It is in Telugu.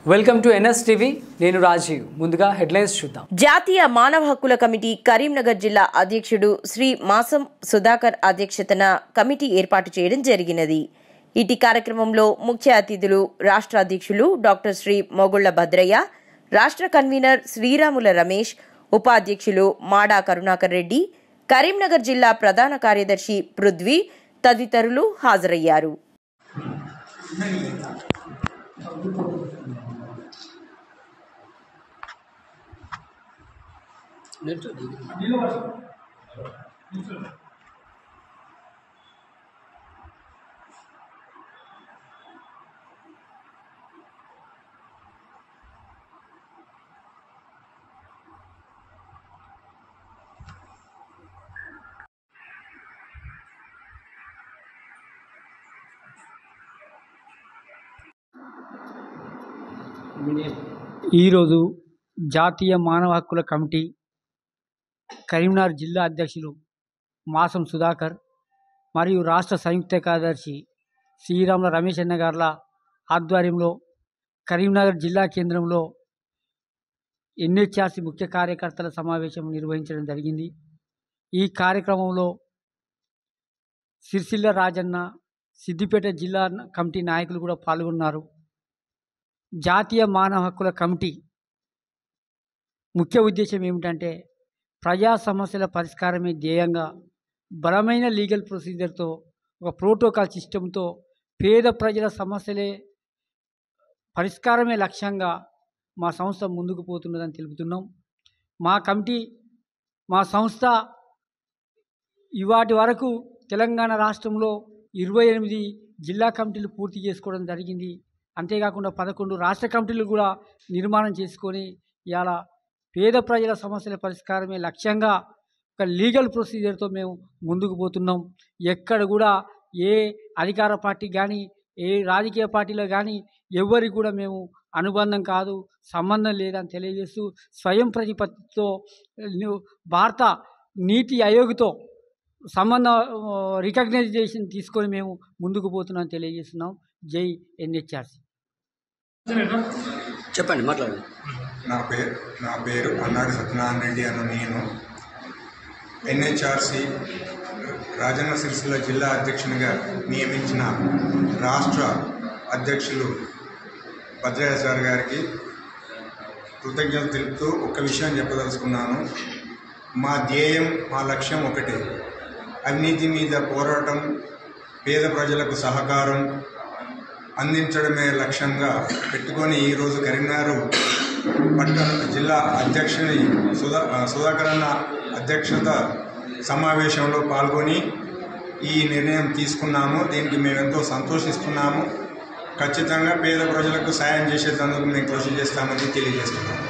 వెల్కమ్ టు ఎన్ఎస్ టీవీ నేను రాజీవ్ ముందుగా హెడ్లైన్స్ చూద్దాం జాతీయ మానవ హక్కుల కమిటీ కరీంనగర్ జిల్లా అధ్యక్షుడు శ్రీ మాసం సుధాకర్ అధ్యక్షతన కమిటీ ఏర్పాటు చేయడం జరిగినది ఇటీ కార్యక్రమంలో ముఖ్య అతిథులు రాష్ట్ర అధ్యక్షులు డాక్టర్ శ్రీ మొగుళ్ల భద్రయ్య రాష్ట్ర కన్వీనర్ శ్రీరాముల రమేష్ ఉపాధ్యక్షులు మాడా కరుణాకర్ రెడ్డి కరీంనగర్ జిల్లా ప్రధాన కార్యదర్శి పృథ్వీ తదితరులు హాజరయ్యారు ఈరోజు జాతీయ మానవ హక్కుల కమిటీ కరీంనగర్ జిల్లా అధ్యక్షులు మాసం సుధాకర్ మరియు రాష్ట్ర సంయుక్త కార్యదర్శి శ్రీరాముల రమేష్ అన్న గార్ల ఆధ్వర్యంలో కరీంనగర్ జిల్లా కేంద్రంలో ఎన్హెచ్ఆర్సి ముఖ్య కార్యకర్తల సమావేశం నిర్వహించడం జరిగింది ఈ కార్యక్రమంలో సిరిసిల్ల రాజన్న సిద్దిపేట జిల్లా కమిటీ నాయకులు కూడా పాల్గొన్నారు జాతీయ మానవ హక్కుల కమిటీ ముఖ్య ఉద్దేశం ఏమిటంటే ప్రజా సమస్యల పరిష్కారమే ధ్యేయంగా బలమైన లీగల్ ప్రొసీజర్తో ఒక ప్రోటోకాల్ సిస్టంతో పేద ప్రజల సమస్యలే పరిష్కారమే లక్ష్యంగా మా సంస్థ ముందుకు పోతున్నదని తెలుపుతున్నాం మా కమిటీ మా సంస్థ ఇవాటి వరకు తెలంగాణ రాష్ట్రంలో ఇరవై ఎనిమిది జిల్లా కమిటీలు పూర్తి చేసుకోవడం జరిగింది అంతేకాకుండా పదకొండు రాష్ట్ర కమిటీలు కూడా నిర్మాణం చేసుకొని ఇవాళ పేద ప్రజల సమస్యల పరిష్కారమే లక్ష్యంగా ఒక లీగల్ ప్రొసీజర్తో మేము ముందుకు పోతున్నాం ఎక్కడ కూడా ఏ అధికార పార్టీ కానీ ఏ రాజకీయ పార్టీలో కానీ ఎవరికి కూడా మేము అనుబంధం కాదు సంబంధం లేదని తెలియజేస్తూ స్వయం ప్రతిపత్తితో ను- భారత నీతి ఆయోగ్తో సంబంధ రికగ్నైజేషన్ తీసుకొని మేము ముందుకు పోతున్నాం తెలియజేస్తున్నాం జై ఎన్హెచ్ఆర్సి చెప్పండి మాట్లాడండి నా పేరు నా పేరు అన్నాడు సత్యనారాయణ రెడ్డి అను నేను ఎన్హెచ్ఆర్సి రాజన్న సిరిసిల్ల జిల్లా అధ్యక్షునిగా నియమించిన రాష్ట్ర అధ్యక్షులు భద్రయ్య సార్ గారికి కృతజ్ఞతలు తెలుపుతూ ఒక విషయం చెప్పదలుచుకున్నాను మా ధ్యేయం మా లక్ష్యం ఒకటే అవినీతి మీద పోరాటం పేద ప్రజలకు సహకారం అందించడమే లక్ష్యంగా పెట్టుకొని ఈరోజు కరీంనగర్ పట్టణ జిల్లా అధ్యక్షుని సుధా సుధాకర్ అన్న అధ్యక్షత సమావేశంలో పాల్గొని ఈ నిర్ణయం తీసుకున్నాము దీనికి మేము ఎంతో సంతోషిస్తున్నాము ఖచ్చితంగా పేద ప్రజలకు సాయం చేసేందుకు మేము కృషి చేస్తామని తెలియజేస్తున్నాము